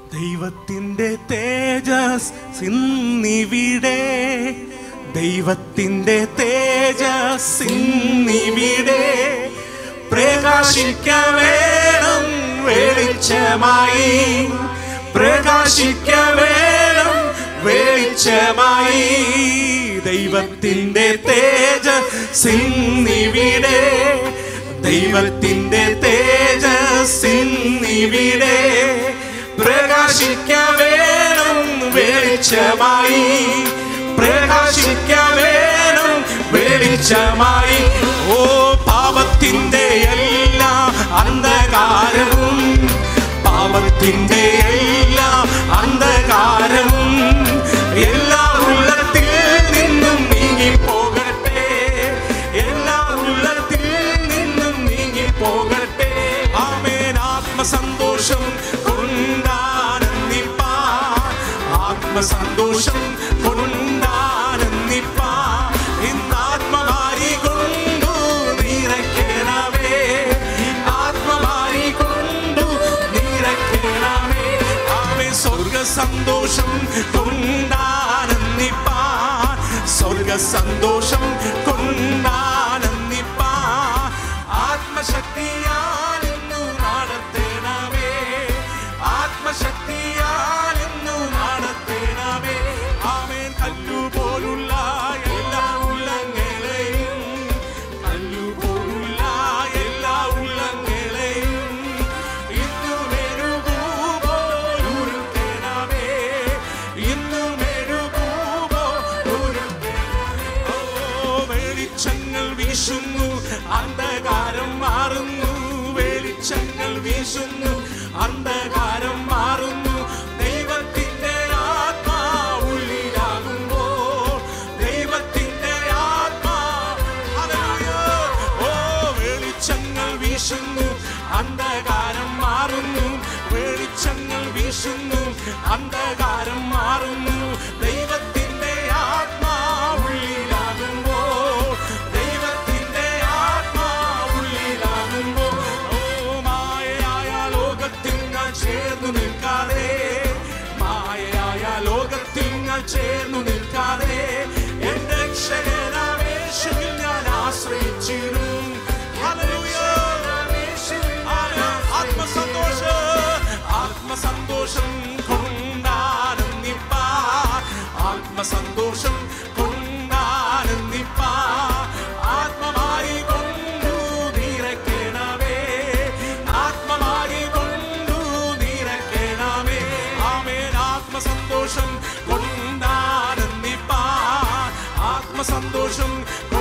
ദൈവത്തിൻ്റെ തേജസ് ഇന്നിവിടെ ദൈവത്തിൻ്റെ തേജസ് ഇന്നിവിടെ പ്രകാശിക്ക വേണം വെളിച്ചമായി പ്രകാശിക്ക വേണം വെളിച്ചമായി ദൈവത്തിൻ്റെ തേജസ് ഇന്നിവിടെ ദൈവത്തിൻ്റെ തേജസ് ഇന്നിവിടെ പ്രകാശിക്ക വേണം വെളിച്ചമായി പ്രകാശിക്ക വേണം വെളിച്ചമായി ഓ പാപത്തിൻ്റെ എല്ലാ അന്ധകാരവും പാപത്തിൻ്റെ എല്ലാ അന്ധകാരവും എല്ലാ ഉള്ളത്തിൽ നിന്നും നീങ്ങിപ്പോകട്ടെ എല്ലാ ഉള്ളത്തിൽ നിന്നും നീങ്ങിപ്പോകട്ടെ ആമേൻ ആത്മസന്തോഷം കൊണ്ടാനന്ദിപ്പാൻ ആത്മസന്തോഷം കൊണ്ടാനന്ദിപ്പാൻ ഇന്ന് ആത്മമാരി കൊണ്ടു നിറയ്ക്കണമേ ആത്മമാരി കൊണ്ടു നിറയ്ക്കണമേ ആമേ സ്വർഗ സന്തോഷം കൊണ്ടാനന്ദിപ്പാൻ സ്വർഗ സന്തോഷം കൊണ്ടാനന്ദിപ്പാൻ ആത്മശക്തിയാൽ ഇന്നു നടത്തണമേ ആത്മശക്തിയാൽ ഇന്നു നടത്തണമേ ആമേൻ കല്ലുപോലുള്ള എല്ലാ ഉള്ളങ്ങളെയും കല്ലുപോലുള്ള എല്ലാ ഉള്ളങ്ങളെയും ഇന്നു മെഴുകുപോലുരുക്കണമേ ഇന്നു മെഴുകുപോലുരുക്കണമേ ഓ വെളിച്ചങ്ങൾ വീശുന്നു അന്ധകാരം മാറുന്നു വെളിച്ചങ്ങൾ വീശുന്നു അന്ധകാരം മാറുന്നു ദൈവത്തിന്റെ ആത്മാ ഉള്ളിലാകുമ്പോൾ ദൈവത്തിന്റെ ആത്മാ ഹല്ലേലൂയ. ഓ വെളിച്ചങ്ങൾ വീശുന്നു അന്ധകാരം മാറുന്നു വെളിച്ചങ്ങൾ വീശുന്നു അന്ധകാരം മാറുന്നു ദൈവത്തിന്റെ ആത്മാ ഉള്ളിലാകുമ്പോൾ ദൈവത്തിന്റെ ആത്മാ ഉള്ളിലാകുമ്പോൾ ഓ മായയായ ലോകത്തിൽ ഞാൻ ചേർന്നു നിൽക്കാതെ മായയായ ലോകത്തിൽ ഞാൻ ചേർന്നു നിൽക്കാതെ എന്റെ രക്ഷകനാമേശുവിൽ ഞാൻ ആശ്രയിച്ചിടും ഹല്ലേലൂയ. ആത്മസന്തോഷം ആത്മസന്തോഷം കൊണ്ടാനന്ദിപ്പാ ആത്മസന്തോഷം കൊണ്ടാനന്ദിപ്പാ ആത്മമായി കൊണ്ടു നിറയ്ക്കണമേ ആത്മമായി കൊണ്ടു നിറയ്ക്കണമേ ആമേൻ ആത്മസന്തോഷം കൊണ്ടാനന്ദിപ്പാ ആത്മസന്തോഷം